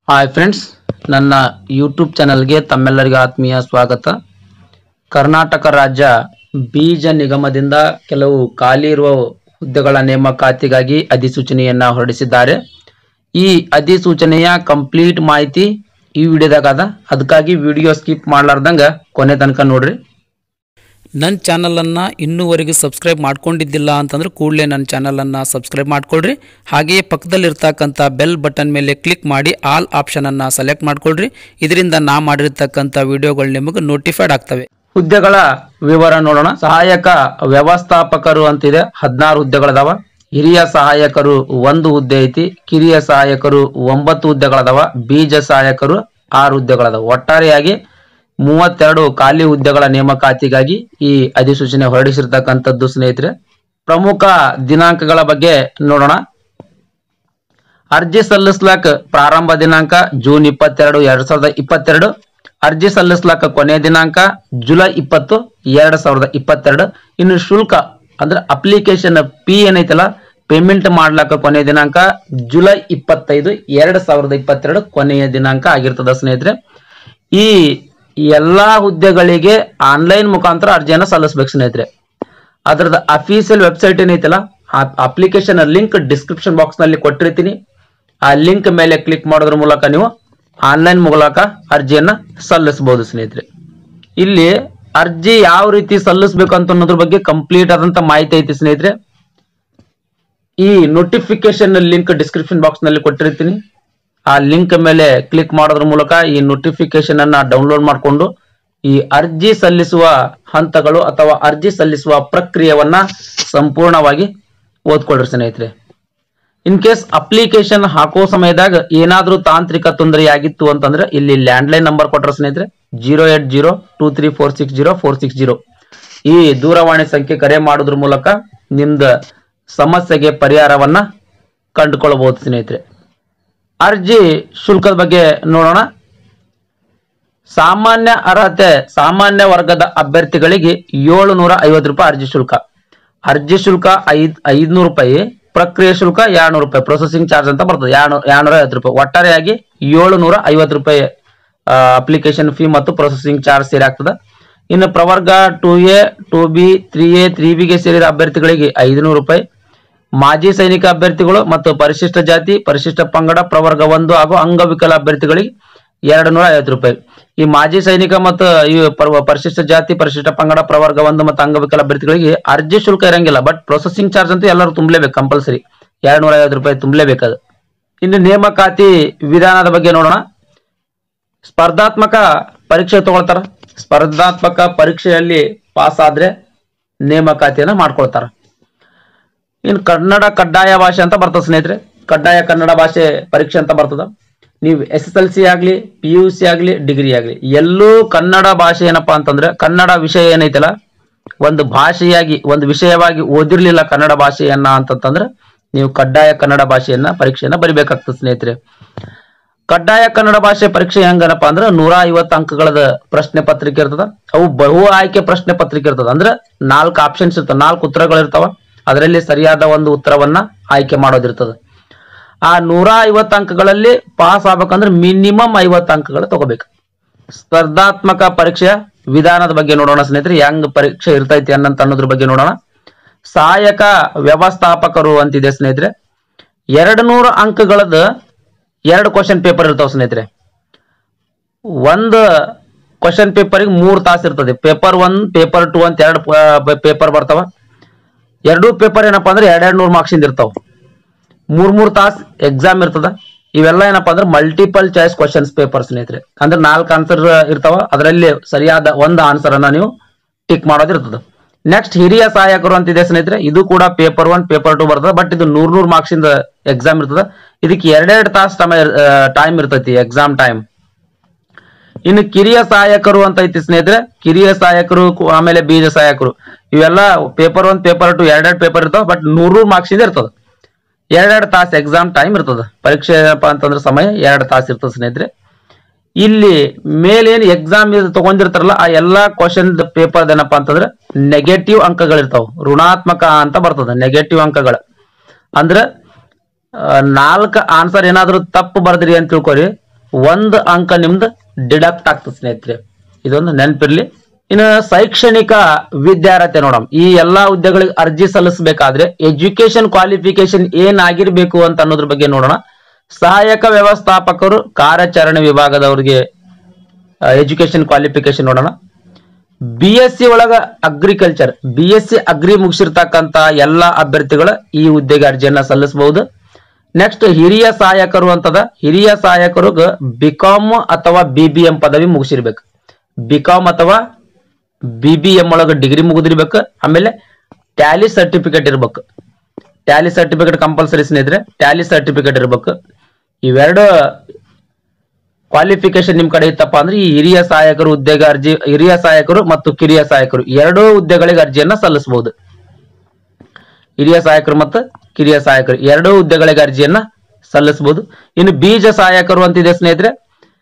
hi friends ನನ್ನ YouTube ಚಾನಲ್ಗೆ ತಮ್ಮೆಲ್ಲರಿಗೂ ಆತ್ಮೀಯ ಸ್ವಾಗತ ಕರ್ನಾಟಕ ರಾಜ್ಯ ಬೀಜ ನಿಗಮದಿಂದ ಕೆಲವು ಖಾಲಿ ಇರುವ ಹುದ್ದೆಗಳ ನೇಮಕಾತಿಗಾಗಿ ಅಧಿಸೂಚನೆಯನ್ನ ಹೊರಡಿಸಿದ್ದಾರೆ ಈ ಅಧಿಸೂಚನೆಯ ಕಂಪ್ಲೀಟ್ ಮಾಹಿತಿ ಈ ವಿಡಿಯೋದಾಗ ಅದ ಅದಕ್ಕಾಗಿ ವಿಡಿಯೋ ಸ್ಕಿಪ್ ಮಾಡ್ಲಾರ್ದಂಗ ಕೊನೆ ತನಕ ನೋಡ್ರಿ ನನ್ನ ಚಾನಲನ್ನು ಇನ್ನೂವರೆಗೂ ಸಬ್ಸ್ಕ್ರೈಬ್ ಮಾಡ್ಕೊಂಡಿದ್ದಿಲ್ಲ ಅಂತಂದ್ರೆ ಕೂಡಲೇ ನನ್ನ ಚಾನಲನ್ನು ಸಬ್ಸ್ಕ್ರೈಬ್ ಮಾಡ್ಕೊಳ್ರಿ ಹಾಗೆಯೇ ಪಕ್ಕದಲ್ಲಿರ್ತಕ್ಕಂಥ ಬೆಲ್ ಬಟನ್ ಮೇಲೆ ಕ್ಲಿಕ್ ಮಾಡಿ ಆಲ್ ಆಪ್ಷನನ್ನು ಸೆಲೆಕ್ಟ್ ಮಾಡ್ಕೊಳ್ರಿ ಇದರಿಂದ ನಾ ಮಾಡಿರ್ತಕ್ಕಂಥ ವಿಡಿಯೋಗಳು ನಿಮಗೆ ನೋಟಿಫೈಡ್ ಆಗ್ತವೆ ಹುದ್ದೆಗಳ ವಿವರ ನೋಡೋಣ ಸಹಾಯಕ ವ್ಯವಸ್ಥಾಪಕರು ಅಂತಿದೆ ಹದಿನಾರು ಹುದ್ದೆಗಳದಾವ ಹಿರಿಯ ಸಹಾಯಕರು ಒಂದು ಹುದ್ದೆ ಐತಿ ಕಿರಿಯ ಸಹಾಯಕರು ಒಂಬತ್ತು ಹುದ್ದೆಗಳದಾವ ಬೀಜ ಸಹಾಯಕರು ಆರು ಹುದ್ದೆಗಳದಾವ ಒಟ್ಟಾರೆಯಾಗಿ ಮೂವತ್ತೆರಡು ಖಾಲಿ ಹುದ್ದೆಗಳ ನೇಮಕಾತಿಗಾಗಿ ಈ ಅಧಿಸೂಚನೆ ಹೊರಡಿಸಿರ್ತಕ್ಕಂಥದ್ದು ಸ್ನೇಹಿತರೆ ಪ್ರಮುಖ ದಿನಾಂಕಗಳ ಬಗ್ಗೆ ನೋಡೋಣ ಅರ್ಜಿ ಸಲ್ಲಿಸ್ಲಾಕ ಪ್ರಾರಂಭ ದಿನಾಂಕ ಜೂನ್ ಇಪ್ಪತ್ತೆರಡು ಎರಡ್ ಸಾವಿರದ ಇಪ್ಪತ್ತೆರಡು ಅರ್ಜಿ ಸಲ್ಲಿಸ್ಲಾಕ ಕೊನೆಯ ದಿನಾಂಕ ಜುಲೈ ಇಪ್ಪತ್ತು ಎರಡ್ ಸಾವಿರದ ಇಪ್ಪತ್ತೆರಡು ಇನ್ನು ಶುಲ್ಕ ಅಂದ್ರೆ ಅಪ್ಲಿಕೇಶನ್ ಪಿ ಏನೈತಲ್ಲ ಪೇಮೆಂಟ್ ಮಾಡ್ಲಾಕ ಕೊನೆಯ ದಿನಾಂಕ ಜುಲೈ ಇಪ್ಪತ್ತೈದು ಎರಡ್ ಸಾವಿರದ ಇಪ್ಪತ್ತೆರಡು ಕೊನೆಯ ದಿನಾಂಕ ಆಗಿರ್ತದ ಸ್ನೇಹಿತರೆ ಈ ಎಲ್ಲಾ ಹುದ್ದೆಗಳಿಗೆ ಆನ್ಲೈನ್ ಮುಖಾಂತರ ಅರ್ಜಿಯನ್ನ ಸಲ್ಲಿಸ್ಬೇಕು ಸ್ನೇಹಿತರೆ ಅದರದ ಅಫಿಷಿಯಲ್ ವೆಬ್ಸೈಟ್ ಏನೈತಲ್ಲ ಆ ಅಪ್ಲಿಕೇಶನ್ ಲಿಂಕ್ ಡಿಸ್ಕ್ರಿಪ್ಷನ್ ಬಾಕ್ಸ್ ನಲ್ಲಿ ಕೊಟ್ಟಿರ್ತೀನಿ ಆ ಲಿಂಕ್ ಮೇಲೆ ಕ್ಲಿಕ್ ಮಾಡೋದ್ರ ಮೂಲಕ ನೀವು ಆನ್ಲೈನ್ ಮೂಲಕ ಅರ್ಜಿಯನ್ನ ಸಲ್ಲಿಸಬಹುದು ಸ್ನೇಹಿತರೆ ಇಲ್ಲಿ ಅರ್ಜಿ ಯಾವ ರೀತಿ ಸಲ್ಲಿಸಬೇಕು ಅಂತ ಅನ್ನೋದ್ರ ಬಗ್ಗೆ ಕಂಪ್ಲೀಟ್ ಆದಂತ ಮಾಹಿತಿ ಐತಿ ಸ್ನೇಹಿತರೆ ಈ ನೋಟಿಫಿಕೇಶನ್ ಲಿಂಕ್ ಡಿಸ್ಕ್ರಿಪ್ಷನ್ ಬಾಕ್ಸ್ ನಲ್ಲಿ ಕೊಟ್ಟಿರ್ತೀನಿ ಆ ಲಿಂಕ್ ಮೇಲೆ ಕ್ಲಿಕ್ ಮಾಡೋದ್ರ ಮೂಲಕ ಈ ನೋಟಿಫಿಕೇಶನ್ ಅನ್ನ ಡೌನ್ಲೋಡ್ ಮಾಡಿಕೊಂಡು ಈ ಅರ್ಜಿ ಸಲ್ಲಿಸುವ ಹಂತಗಳು ಅಥವಾ ಅರ್ಜಿ ಸಲ್ಲಿಸುವ ಪ್ರಕ್ರಿಯೆಯನ್ನ ಸಂಪೂರ್ಣವಾಗಿ ಓದ್ಕೊಳ್ರಿ ಸ್ನೇಹಿತರೆ ಇನ್ ಕೇಸ್ ಅಪ್ಲಿಕೇಶನ್ ಹಾಕೋ ಸಮಯದಾಗ ಏನಾದ್ರೂ ತಾಂತ್ರಿಕ ತೊಂದರೆ ಆಗಿತ್ತು ಅಂತಂದ್ರೆ ಇಲ್ಲಿ ಲ್ಯಾಂಡ್ಲೈನ್ ನಂಬರ್ ಕೊಟ್ರ ಸ್ನೇಹಿತರೆ zero eight zero two three four six zero four six zero ಈ ದೂರವಾಣಿ ಸಂಖ್ಯೆ ಕರೆ ಮಾಡೋದ್ರ ಮೂಲಕ ನಿಮ್ದ ಸಮಸ್ಯೆಗೆ ಪರಿಹಾರವನ್ನ ಕಂಡುಕೊಳ್ಳಬಹುದು ಸ್ನೇಹಿತರೆ ಅರ್ಜಿ ಶುಲ್ಕದ ಬಗ್ಗೆ ನೋಡೋಣ ಸಾಮಾನ್ಯ ಅರ್ಹತೆ ಸಾಮಾನ್ಯ ವರ್ಗದ ಅಭ್ಯರ್ಥಿಗಳಿಗೆ ಏಳು ನೂರ ಐವತ್ತು ರೂಪಾಯಿ ಅರ್ಜಿ ಶುಲ್ಕ ಅರ್ಜಿ ಶುಲ್ಕ ಐದ್ ಐದ್ನೂರು ರೂಪಾಯಿ ಪ್ರಕ್ರಿಯೆ ಶುಲ್ಕ ಎರಡ್ನೂರು ರೂಪಾಯಿ ಪ್ರೊಸೆಸಿಂಗ್ ಚಾರ್ಜ್ ಅಂತ ಬರ್ತದೆ ಎರಡ್ನೂರ ಐವತ್ತು ರೂಪಾಯಿ ಒಟ್ಟಾರೆಯಾಗಿ ಏಳು ನೂರ ಐವತ್ತು ರೂಪಾಯಿ ಅಪ್ಲಿಕೇಶನ್ ಫೀ ಮತ್ತು ಪ್ರೊಸೆಸಿಂಗ್ ಚಾರ್ಜ್ ಸೇರಿ ಆಗ್ತದೆ ಇನ್ನು ಪ್ರವರ್ಗ two A two B three A ತ್ರೀ ಬಿಗೆ ಸೇರಿದ ಅಭ್ಯರ್ಥಿಗಳಿಗೆ ಐದುನೂರು ರೂಪಾಯಿ ಮಾಜಿ ಸೈನಿಕ ಅಭ್ಯರ್ಥಿಗಳು ಮತ್ತು ಪರಿಶಿಷ್ಟ ಜಾತಿ ಪರಿಶಿಷ್ಟ ಪಂಗಡ ಪ್ರವರ್ಗ ಒಂದು ಹಾಗೂ ಅಂಗವಿಕಲ ಅಭ್ಯರ್ಥಿಗಳಿಗೆ ಎರಡು ನೂರ ಐವತ್ತು ರೂಪಾಯಿ ಈ ಮಾಜಿ ಸೈನಿಕ ಮತ್ತು ಈ ಪರ್ವ- ಪರಿಶಿಷ್ಟ ಜಾತಿ ಪರಿಶಿಷ್ಟ ಪಂಗಡ ಪ್ರವರ್ಗ ಒಂದು ಮತ್ತು ಅಂಗವಿಕಲ ಅಭ್ಯರ್ಥಿಗಳಿಗೆ ಅರ್ಜಿ ಶುಲ್ಕ ಇರಂಗಿಲ್ಲ ಬಟ್ ಪ್ರೊಸೆಸಿಂಗ್ ಚಾರ್ಜ್ ಅಂತೂ ಎಲ್ಲರೂ ತುಂಬಲೇಬೇಕು ಕಂಪಲ್ಸರಿ ಎರಡು ನೂರ ಐವತ್ತು ರೂಪಾಯಿ ತುಂಬಲೇಬೇಕದು ಇನ್ನು ನೇಮಕಾತಿ ವಿಧಾನದ ಬಗ್ಗೆ ನೋಡೋಣ ಸ್ಪರ್ಧಾತ್ಮಕ ಪರೀಕ್ಷೆ ತಗೊಳ್ತಾರ ಸ್ಪರ್ಧಾತ್ಮಕ ಪರೀಕ್ಷೆಯಲ್ಲಿ ಪಾಸ್ ಆದ್ರೆ ನೇಮಕಾತಿಯನ್ನ ಮಾಡ್ಕೊಳ್ತಾರ ಇನ್ನು ಕನ್ನಡ ಕಡ್ಡಾಯ ಭಾಷೆ ಅಂತ ಬರ್ತದೆ ಸ್ನೇಹಿತರೆ ಕಡ್ಡಾಯ ಕನ್ನಡ ಭಾಷೆ ಪರೀಕ್ಷೆ ಅಂತ ಬರ್ತದ ನೀವು ಎಸ್ ಎಸ್ ಎಲ್ ಸಿ ಆಗ್ಲಿ ಪಿ ಯು ಸಿ ಆಗ್ಲಿ ಡಿಗ್ರಿ ಆಗ್ಲಿ ಎಲ್ಲೂ ಕನ್ನಡ ಭಾಷೆ ಏನಪ್ಪಾ ಅಂತಂದ್ರೆ ಕನ್ನಡ ವಿಷಯ ಏನೈತಲ್ಲ ಒಂದು ಭಾಷೆಯಾಗಿ ಒಂದು ವಿಷಯವಾಗಿ ಓದಿರ್ಲಿಲ್ಲ ಕನ್ನಡ ಭಾಷೆಯನ್ನ ಅಂತಂತಂದ್ರೆ ನೀವು ಕಡ್ಡಾಯ ಕನ್ನಡ ಭಾಷೆಯನ್ನ ಪರೀಕ್ಷೆಯನ್ನ ಬರಿಬೇಕಾಗ್ತದೆ ಸ್ನೇಹಿತರೆ ಕಡ್ಡಾಯ ಕನ್ನಡ ಭಾಷೆ ಪರೀಕ್ಷೆ ಹೆಂಗನಪ್ಪ ಅಂದ್ರೆ ನೂರ ಐವತ್ತು ಅಂಕಗಳದ ಪ್ರಶ್ನೆ ಪತ್ರಿಕೆ ಇರ್ತದ ಅವು ಬಹು ಆಯ್ಕೆ ಪ್ರಶ್ನೆ ಪತ್ರಿಕೆ ಇರ್ತದ ಅಂದ್ರೆ ನಾಲ್ಕು ಆಪ್ಷನ್ಸ್ ಇರ್ತವ ನಾಲ್ಕು ಉತ್ತರಗಳು ಇರ್ತಾವ ಅದರಲ್ಲಿ ಸರಿಯಾದ ಒಂದು ಉತ್ತರವನ್ನ ಆಯ್ಕೆ ಮಾಡೋದಿರ್ತದ ಆ ನೂರ ಐವತ್ತು ಅಂಕಗಳಲ್ಲಿ ಪಾಸ್ ಆಗ್ಬೇಕಂದ್ರೆ ಮಿನಿಮಮ್ ಐವತ್ತು ಅಂಕಗಳು ತಗೋಬೇಕು ಸ್ಪರ್ಧಾತ್ಮಕ ಪರೀಕ್ಷೆಯ ವಿಧಾನದ ಬಗ್ಗೆ ನೋಡೋಣ ಸ್ನೇಹಿತರೆ ಹೆಂಗ್ ಪರೀಕ್ಷೆ ಇರ್ತೈತಿ ಅನ್ನಂತ ಅನ್ನೋದ್ರ ಬಗ್ಗೆ ನೋಡೋಣ ಸಹಾಯಕ ವ್ಯವಸ್ಥಾಪಕರು ಅಂತಿದೆ ಸ್ನೇಹಿತರೆ ಎರಡು ನೂರು ಅಂಕಗಳದ ಎರಡು ಕ್ವಶನ್ ಪೇಪರ್ ಇರ್ತಾವ ಸ್ನೇಹಿತರೆ ಒಂದು ಕ್ವಶನ್ ಪೇಪರ್ಗೆ ಮೂರು ತಾಸು ಇರ್ತದೆ ಪೇಪರ್ ಒನ್ ಪೇಪರ್ ಟು ಅಂತ ಎರಡು ಪೇಪರ್ ಬರ್ತಾವ ಎರಡೂ ಪೇಪರ್ ಏನಪ್ಪಾ ಅಂದ್ರೆ ಎರಡೆರಡು ನೂರು ಮಾರ್ಕ್ಸ್ ಇಂದ ಇರ್ತಾವ ಮೂರ್ ಮೂರ್ ತಾಸ್ ಎಕ್ಸಾಮ್ ಇರ್ತದ ಇವೆಲ್ಲ ಏನಪ್ಪಾ ಅಂದ್ರೆ ಮಲ್ಟಿಪಲ್ ಚಾಯ್ಸ್ ಕ್ವಶನ್ಸ್ ಪೇಪರ್ ಸ್ನೇಹಿತರೆ ಅಂದ್ರೆ ನಾಲ್ಕು ಆನ್ಸರ್ ಇರ್ತಾವ ಅದರಲ್ಲಿ ಸರಿಯಾದ ಒಂದು ಆನ್ಸರ್ ಅನ್ನ ನೀವು ಟಿಕ್ ಮಾಡೋದಿರ್ತದ ನೆಕ್ಸ್ಟ್ ಹಿರಿಯ ಸಹಾಯಕರು ಅಂತಿದೆ ಸ್ನೇಹಿತರೆ ಇದು ಕೂಡ ಪೇಪರ್ ಒನ್ ಪೇಪರ್ ಟು ಬರ್ತದೆ ಬಟ್ ಇದು ನೂರ್ ನೂರ್ ಮಾರ್ಕ್ಸ್ ಇಂದ ಎಕ್ಸಾಮ್ ಇರ್ತದ ಇದಕ್ಕೆ ಎರಡೆರಡು ತಾಸು ಟೈಮ್ ಇರ್ತೈತಿ ಎಕ್ಸಾಮ್ ಟೈಮ್ ಇನ್ನು ಕಿರಿಯ ಸಹಾಯಕರು ಅಂತ ಐತಿ ಸ್ನೇಹಿತರೆ ಕಿರಿಯ ಸಹಾಯಕರು ಕು- ಆಮೇಲೆ ಬೀಜ ಸಹಾಯಕರು ಇವೆಲ್ಲ ಪೇಪರ್ ಒನ್ ಪೇಪರ್ ಟು ಎರಡೆರಡು ಪೇಪರ್ ಇರ್ತಾವ ಬಟ್ ನೂರು ಮಾರ್ಕ್ಸ್ ಇಂದ ಇರ್ತದ ಎರಡೆರಡು ತಾಸು ಎಕ್ಸಾಮ್ ಟೈಮ್ ಇರ್ತದ ಪರೀಕ್ಷೆ ಏನಪ್ಪಾ ಅಂತಂದ್ರೆ ಸಮಯ ಎರಡು ತಾಸು ಇರ್ತದೆ ಸ್ನೇಹಿತರೆ ಇಲ್ಲಿ ಮೇಲೇನು ಎಕ್ಸಾಮ್ ತಗೊಂಡಿರ್ತಾರಲ್ಲ ಆ ಎಲ್ಲಾ ಕ್ವಶನ್ ಪೇಪರ್ ಏನಪ್ಪಾ ಅಂತಂದ್ರೆ ನೆಗೆಟಿವ್ ಅಂಕಗಳಿರ್ತಾವ ಋಣಾತ್ಮಕ ಅಂತ ಬರ್ತದ ನೆಗೆಟಿವ್ ಅಂಕಗಳು ಅಂದ್ರ ನಾಲ್ಕು ಆನ್ಸರ್ ಏನಾದ್ರು ತಪ್ಪು ಬರ್ದ್ರಿ ಅಂತ ತಿಳ್ಕೊರಿ ಒಂದು ಅಂಕ ನಿಮ್ದು ಡಿಡಕ್ಟ್ ಆಗ್ತದೆ ಸ್ನೇಹಿತರೆ ಇದೊಂದು ನೆನಪಿರ್ಲಿ ಇನ್ನು ಶೈಕ್ಷಣಿಕ ವಿದ್ಯಾರ್ಹತೆ ನೋಡಮ್ ಈ ಎಲ್ಲಾ ಹುದ್ದೆಗಳಿಗೆ ಅರ್ಜಿ ಸಲ್ಲಿಸಬೇಕಾದ್ರೆ ಎಜುಕೇಶನ್ ಕ್ವಾಲಿಫಿಕೇಶನ್ ಏನಾಗಿರ್ಬೇಕು ಅಂತ ಅನ್ನೋದ್ರ ಬಗ್ಗೆ ನೋಡೋಣ ಸಹಾಯಕ ವ್ಯವಸ್ಥಾಪಕರು ಕಾರ್ಯಾಚರಣೆ ವಿಭಾಗದವರಿಗೆ ಎಜುಕೇಶನ್ ಕ್ವಾಲಿಫಿಕೇಶನ್ ನೋಡೋಣ ಬಿ ಎಸ್ ಸಿ ಒಳಗ agriculture B S C agri ಮುಗಿಸಿರ್ತಕ್ಕಂತ ಎಲ್ಲಾ ಅಭ್ಯರ್ಥಿಗಳು ಈ ಹುದ್ದೆಗೆ ಅರ್ಜಿಯನ್ನ ಸಲ್ಲಿಸಬಹುದು ನೆಕ್ಸ್ಟ್ ಹಿರಿಯ ಸಹಾಯಕರು ಅಂತದ ಹಿರಿಯ ಸಹಾಯಕರು ಬಿಕಾಮ್ ಅಥವಾ ಬಿ ಬಿ ಎಂ ಪದವಿ ಮುಗಿಸಿರ್ಬೇಕು ಬಿಕಾಮ್ ಅಥವಾ ಬಿ ಬಿ ಎಂ ಒಳಗ ಡಿಗ್ರಿ ಮುಗಿದಿರ್ಬೇಕು ಆಮೇಲೆ ಟ್ಯಾಲಿ ಸರ್ಟಿಫಿಕೇಟ್ ಇರ್ಬೇಕು ಟ್ಯಾಲಿ ಸರ್ಟಿಫಿಕೇಟ್ ಕಂಪಲ್ಸರಿ ಸ್ನೇಹಿತರೆ ಟ್ಯಾಲಿ ಸರ್ಟಿಫಿಕೇಟ್ ಇರ್ಬೇಕು ಇವೆರಡು ಕ್ವಾಲಿಫಿಕೇಶನ್ ನಿಮ್ ಕಡೆ ಇತ್ತಪ್ಪ ಅಂದ್ರೆ ಈ ಹಿರಿಯ ಸಹಾಯಕರು ಹುದ್ದೆಗೆ ಅರ್ಜಿ ಹಿರಿಯ ಸಹಾಯಕರು ಮತ್ತು ಕಿರಿಯ ಸಹಾಯಕರು ಎರಡೂ ಹುದ್ದೆಗಳಿಗೆ ಅರ್ಜಿಯನ್ನ ಸಲ್ಲಿಸಬಹುದು ಹಿರಿಯ ಸಹಾಯಕರು ಮತ್ತು ಕಿರಿಯ ಸಹಾಯಕರು ಎರಡೂ ಹುದ್ದೆಗಳಿಗೆ ಅರ್ಜಿಯನ್ನ ಸಲ್ಲಿಸಬಹುದು ಇನ್ನು ಬೀಜ ಸಹಾಯಕರು ಅಂತಿದೆ ಸ್ನೇಹಿತರೆ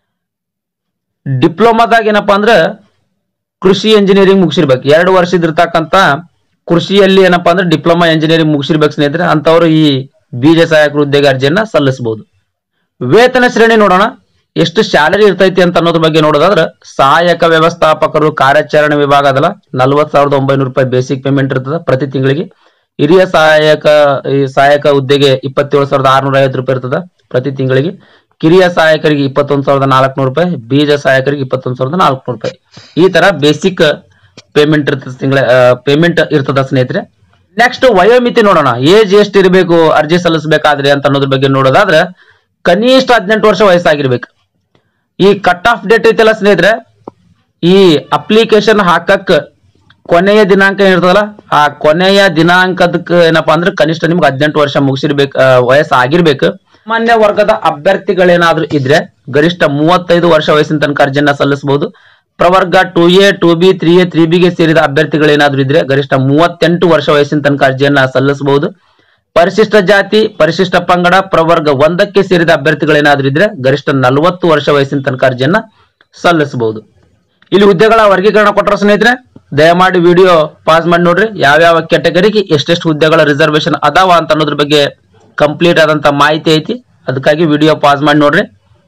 ಡಿಪ್ಲೊಮಾದಾಗ ಏನಪ್ಪಾ ಅಂದ್ರೆ ಕೃಷಿ ಎಂಜಿನಿಯರಿಂಗ್ ಮುಗಿಸಿರ್ಬೇಕು ಎರಡು ವರ್ಷದಿರ್ತಕ್ಕಂತ ಕೃಷಿಯಲ್ಲಿ ಏನಪ್ಪಾ ಅಂದ್ರೆ ಡಿಪ್ಲೊಮಾ ಎಂಜಿನಿಯರಿಂಗ್ ಮುಗಿಸಿರ್ಬೇಕು ಸ್ನೇಹಿತರೆ ಅಂತವರು ಈ ಬೀಜ ಸಹಾಯಕರು ಹುದ್ದೆಗೆ ಅರ್ಜಿಯನ್ನ ಸಲ್ಲಿಸಬಹುದು ವೇತನ ಶ್ರೇಣಿ ನೋಡೋಣ ಎಷ್ಟು ಸ್ಯಾಲರಿ ಇರ್ತೈತಿ ಅಂತ ಅನ್ನೋದ್ರ ಬಗ್ಗೆ ನೋಡೋದಾದ್ರೆ ಸಹಾಯಕ ವ್ಯವಸ್ಥಾಪಕರು ಕಾರ್ಯಾಚರಣೆ ವಿಭಾಗ ಅದಲ್ಲ ನಲ್ವತ್ ಸಾವಿರದ ಒಂಬೈನೂರು ರೂಪಾಯಿ ಬೇಸಿಕ್ ಪೇಮೆಂಟ್ ಇರ್ತದೆ ಪ್ರತಿ ತಿಂಗಳಿಗೆ ಹಿರಿಯ ಸಹಾಯಕ ಈ ಸಹಾಯಕ ಹುದ್ದೆಗೆ ಇಪ್ಪತ್ತೇಳು ಸಾವಿರದ ಆರ್ನೂರ ಐವತ್ತು ರೂಪಾಯಿ ಇರ್ತದೆ ಪ್ರತಿ ತಿಂಗಳಿಗೆ ಕಿರಿಯ ಸಹಾಯಕರಿಗೆ ಇಪ್ಪತ್ತೊಂದು ಸಾವಿರದ ನಾಲ್ಕುನೂರು ರೂಪಾಯಿ ಬೀಜ ಸಹಾಯಕರಿಗೆ ಇಪ್ಪತ್ತೊಂದು ಸಾವಿರದ ನಾಲ್ಕುನೂರು ರೂಪಾಯಿ ಈ ತರ ಬೇಸಿಕ್ ಪೇಮೆಂಟ್ ಇರ್ತದೆ ತಿಂಗಳ ಪೇಮೆಂಟ್ ಇರ್ತದ ಸ್ನೇಹಿತರೆ ನೆಕ್ಸ್ಟ್ ವಯೋಮಿತಿ ನೋಡೋಣ ಏಜ್ ಎಷ್ಟು ಇರಬೇಕು ಅರ್ಜಿ ಸಲ್ಲಿಸಬೇಕಾದ್ರೆ ಅಂತ ಅನ್ನೋದ್ರ ಬಗ್ಗೆ ನೋಡೋದಾದ್ರೆ ಕನಿಷ್ಠ ಹದಿನೆಂಟು ವರ್ಷ ವಯಸ್ಸಾಗಿರ್ಬೇಕು ಈ ಕಟ್ ಆಫ್ ಡೇಟ್ ಐತಲ್ಲ ಸ್ನೇಹಿತರೆ ಈ ಅಪ್ಲಿಕೇಶನ್ ಹಾಕಕ್ ಕೊನೆಯ ದಿನಾಂಕ ಏನಿರ್ತದಲ್ಲ ಆ ಕೊನೆಯ ದಿನಾಂಕದಕ್ಕೆ ಏನಪ್ಪಾ ಅಂದ್ರೆ ಕನಿಷ್ಠ ನಿಮ್ಗೆ ಹದಿನೆಂಟು ವರ್ಷ ಮುಗಿಸಿರ್ಬೇಕು ವಯಸ್ಸು ಆಗಿರ್ಬೇಕು ಸಾಮಾನ್ಯ ವರ್ಗದ ಅಭ್ಯರ್ಥಿಗಳೇನಾದ್ರೂ ಇದ್ರೆ ಗರಿಷ್ಠ ಮೂವತ್ತೈದು ವರ್ಷ ವಯಸ್ಸಿನ ತನಕ ಅರ್ಜಿಯನ್ನ ಸಲ್ಲಿಸಬಹುದು ಪ್ರವರ್ಗ two A two B three A ತ್ರೀ ಬಿಗೆ ಸೇರಿದ ಅಭ್ಯರ್ಥಿಗಳೇನಾದ್ರೂ ಇದ್ರೆ ಗರಿಷ್ಠ ಮೂವತ್ತೆಂಟು ವರ್ಷ ವಯಸ್ಸಿನ ತನಕ ಅರ್ಜಿಯನ್ನ ಸಲ್ಲಿಸಬಹುದು ಪರಿಶಿಷ್ಟ ಜಾತಿ ಪರಿಶಿಷ್ಟ ಪಂಗಡ ಪ್ರವರ್ಗ ಒಂದಕ್ಕೆ ಸೇರಿದ ಅಭ್ಯರ್ಥಿಗಳೇನಾದ್ರೂ ಇದ್ರೆ ಗರಿಷ್ಠ ನಲವತ್ತು ವರ್ಷ ವಯಸ್ಸಿನ ತನಕ ಅರ್ಜಿಯನ್ನ ಸಲ್ಲಿಸಬಹುದು ಇಲ್ಲಿ ಹುದ್ದೆಗಳ ವರ್ಗೀಕರಣ ಕೊಟ್ಟರ ಸ್ನೇಹಿತರೆ ದಯಮಾಡಿ ವಿಡಿಯೋ ಪಾಸ್ ಮಾಡಿ ನೋಡ್ರಿ ಯಾವ್ಯಾವ ಕೆಟಗರಿಗೆ ಎಷ್ಟೆಷ್ಟು ಹುದ್ದೆಗಳ ರಿಸರ್ವೇಶನ್ ಅದಾವ ಅಂತ ಅನ್ನೋದ್ರ ಬಗ್ಗೆ ಕಂಪ್ಲೀಟ್ ಆದಂತ ಮಾಹಿತಿ ಐತಿ ಅದಕ್ಕಾಗಿ ವಿಡಿಯೋ ಪಾಸ್ ಮಾಡಿ ನೋಡ್ರಿ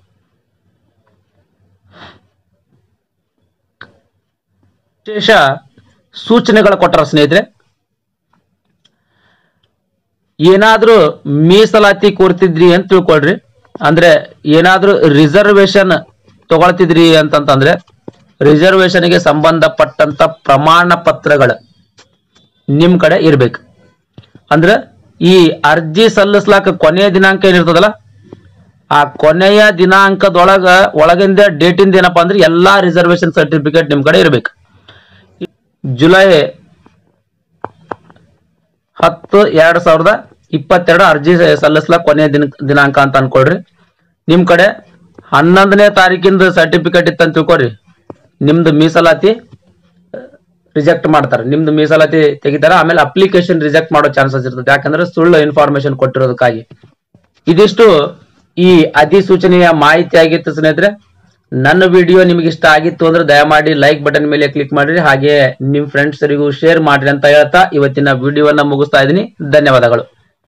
ವಿಶೇಷ ಸೂಚನೆಗಳ ಕೊಟ್ಟರ ಸ್ನೇಹಿತರೆ ಏನಾದ್ರೂ ಮೀಸಲಾತಿ ಕೋರ್ತಿದ್ರಿ ಅಂತ ತಿಳ್ಕೊಳ್ರಿ ಅಂದ್ರೆ ಏನಾದ್ರೂ ರಿಸರ್ವೇಶನ್ ತಗೊಳ್ತಿದ್ರಿ ಅಂತಂತಂದ್ರೆ ರಿಸರ್ವೇಶನ್ಗೆ ಸಂಬಂಧಪಟ್ಟಂತ ಪ್ರಮಾಣ ಪತ್ರಗಳು ನಿಮ್ ಕಡೆ ಇರ್ಬೇಕು ಅಂದ್ರೆ ಈ ಅರ್ಜಿ ಸಲ್ಲಿಸ್ಲಾಕ ಕೊನೆಯ ದಿನಾಂಕ ಏನಿರ್ತದಲ್ಲ ಆ ಕೊನೆಯ ದಿನಾಂಕದೊಳಗ ಒಳಗಿಂದ ಡೇಟಿಂದ ಏನಪ್ಪಾ ಅಂದ್ರೆ ಎಲ್ಲಾ ರಿಸರ್ವೇಶನ್ ಸರ್ಟಿಫಿಕೇಟ್ ನಿಮ್ ಕಡೆ ಇರ್ಬೇಕು ಜುಲೈ ಹತ್ತು ಎರಡ್ ಸಾವಿರದ ಇಪ್ಪತ್ತೆರಡು ಅರ್ಜಿ ಸಲ್ಲಿಸ್ಲಾಕ ಕೊನೆಯ ದಿನ ದಿನಾಂಕ ಅಂತ ಅನ್ಕೊಳ್ರಿ ನಿಮ್ ಕಡೆ ಹನ್ನೊಂದನೇ ತಾರೀಕಿಂದ ಸರ್ಟಿಫಿಕೇಟ್ ಇತ್ತಂತ ತಿಳ್ಕೊರಿ ನಿಮ್ದು ಮೀಸಲಾತಿ ರಿಜೆಕ್ಟ್ ಮಾಡ್ತಾರೆ ನಿಮ್ದು ಮೀಸಲಾತಿ ತೆಗಿತಾರೆ ಆಮೇಲೆ ಅಪ್ಲಿಕೇಶನ್ ರಿಜೆಕ್ಟ್ ಮಾಡೋ ಚಾನ್ಸಸ್ ಇರ್ತದೆ ಯಾಕಂದ್ರೆ ಸುಳ್ಳು ಇನ್ಫಾರ್ಮೇಶನ್ ಕೊಟ್ಟಿರೋದಕ್ಕಾಗಿ ಇದಿಷ್ಟು ಈ ಅಧಿಸೂಚನೆಯ ಮಾಹಿತಿ ಆಗಿತ್ತು ಸ್ನೇಹಿತರೆ ನನ್ನ ವಿಡಿಯೋ ನಿಮಗೆ ಇಷ್ಟ ಆಗಿತ್ತು ಅಂದ್ರೆ ದಯಮಾಡಿ ಲೈಕ್ ಬಟನ್ ಮೇಲೆ ಕ್ಲಿಕ್ ಮಾಡ್ರಿ ಹಾಗೆ ನಿಮ್ ಫ್ರೆಂಡ್ಸರಿಗೂ ಶೇರ್ ಮಾಡ್ರಿ ಅಂತ ಹೇಳ್ತಾ ಇವತ್ತಿನ ವಿಡಿಯೋವನ್ನ ಮುಗಿಸ್ತಾ ಇದ್ದೀನಿ ಧನ್ಯವಾದಗಳು